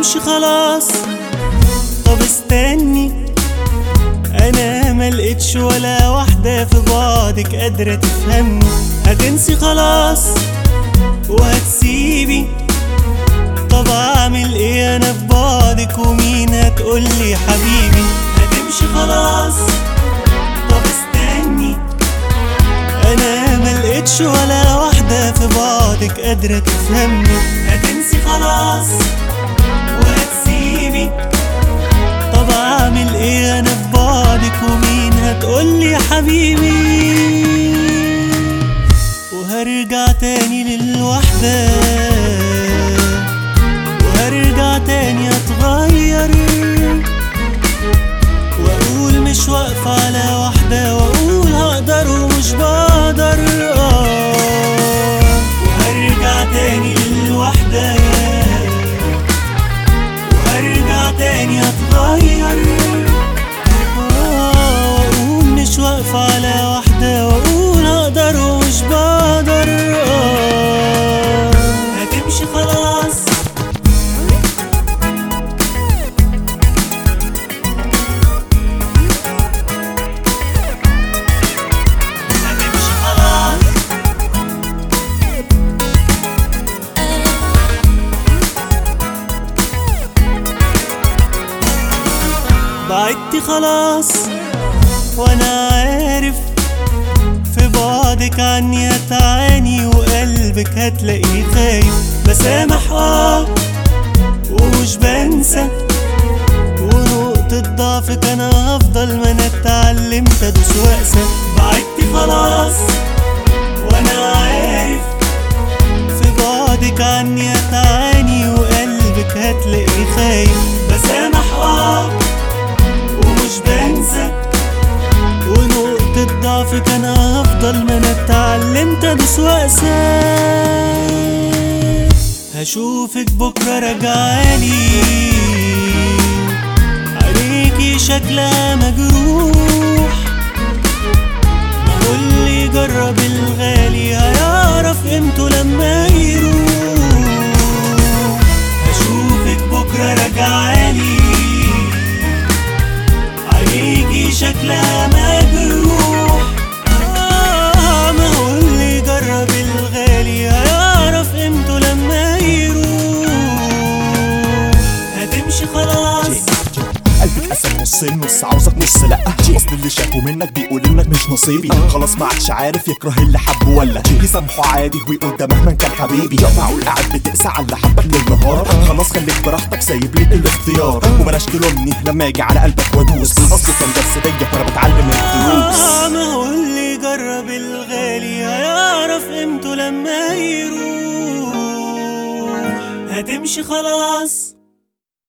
هتمشي خلاص طب استني انا ملقتش ولا واحدة في بعدك قادرة تفهمني هتنسي خلاص وهتسيبي طب اعمل ايه انا في بعدك ومين هتقولي حبيبي هتمشي خلاص طب استني انا ملقتش ولا واحدة في بعدك قادرة تفهمني هتنسي خلاص وهتسيبي طب اعمل ايه انا في بعدك ومين هتقولي يا حبيبي وهرجع تاني للوحدة وهرجع تاني اتغير واقول مش واقفة على واحدة واقول هقدر ومش بقدر آه وهرجع تاني للوحدة وهرجع تاني اتغير آه واقول مش واقفة على واحدة واقول هقدر ومش بقدر آه هتمشي خلاص هتمشي خلاص بعدتي خلاص وانا عارف في بعدك عني هتعاني وقلبك هتلاقيه خايف بسامح اه ومش بنسى ونقطة ضعفك انا هفضل ما انا اتعلمت ادوس واقسى بعدتي خلاص وانا عارف في بعدك عني هتعاني وقلبك هتلاقيه خايف بسامح اه ومش بنسى ونقطة ضعفك انا هفضل ما انا اتعلمت ادوس واقسى هشوفك بكرة راجعالي عليكي شكلها مجروح واللي جرب الغالي هيعرف قيمته لما يروح هشوفك بكرة راجعالي عليكي شكلها مجروح آه ما هو اللي جرب الغالي هيعرف قيمته لما يروح هتمشي خلاص قلبك قسم نصين نص عاوزك نص لا اصل اللي شافه منك بيقول انك مش نصيبي خلاص ما عادش عارف يكره اللي حبه ولا يسامحه عادي ويقول ده مهما كان حبيبي معقول قاعد بتقسى على اللي حبك للنهار خلاص خليك براحتك سايب لي الاختيار وبلاش تلومني لما يجي على قلبك وادوس اصله كان درس بيا وانا بتعلم الدروس آه ما هو اللي جرب الغالي هيعرف قيمته لما يروح هتمشي خلاص